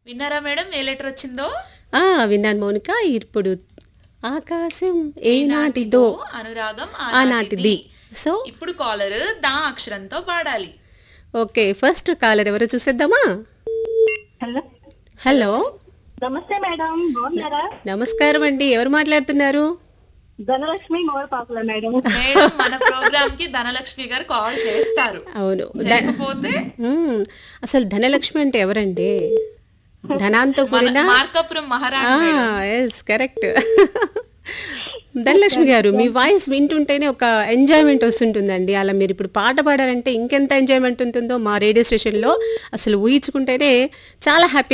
విన్నారా మేడం ఏ లెటర్ వచ్చిందో ఆ విన్నాను మౌనిక ఇప్పుడు ఆకాశం ఏనాటిదో అనురాగం ఆనాటిది సో ఇప్పుడు కాలర్ దా అక్షరంతో పాడాలి ఓకే ఫస్ట్ కాలర్ ఎవరో చూసేద్దామా హలో హలో నమస్తే మేడం బాగున్నారా నమస్కారం అండి ఎవరు మాట్లాడుతున్నారు ధనలక్ష్మి మోరపాకుల మేడం మేడం మన ప్రోగ్రామ్ కి ధనలక్ష్మి గారు కాల్ చేస్తారు అవును ధ- చేయకపోతే మ్మ్. అసలు ధనలక్ష్మి అంటే ఎవరండి ధనాంతో మన కూడిన మార్కాపురం మహారాణి ఎస్ కరెక్ట్ ధనలక్ష్మి గారు మీ వాయిస్ వింటుంటేనే ఒక ఎంజాయ్మెంట్ వస్తుంటుందండి అలా మీరు ఇప్పుడు పాట పాడారంటే ఇంకెంత ఎంజాయ్మెంట్ ఉంటుందో మా రేడియో స్టేషన్లో అసలు ఊహించుకుంటేనే చాలా హ్యాపీ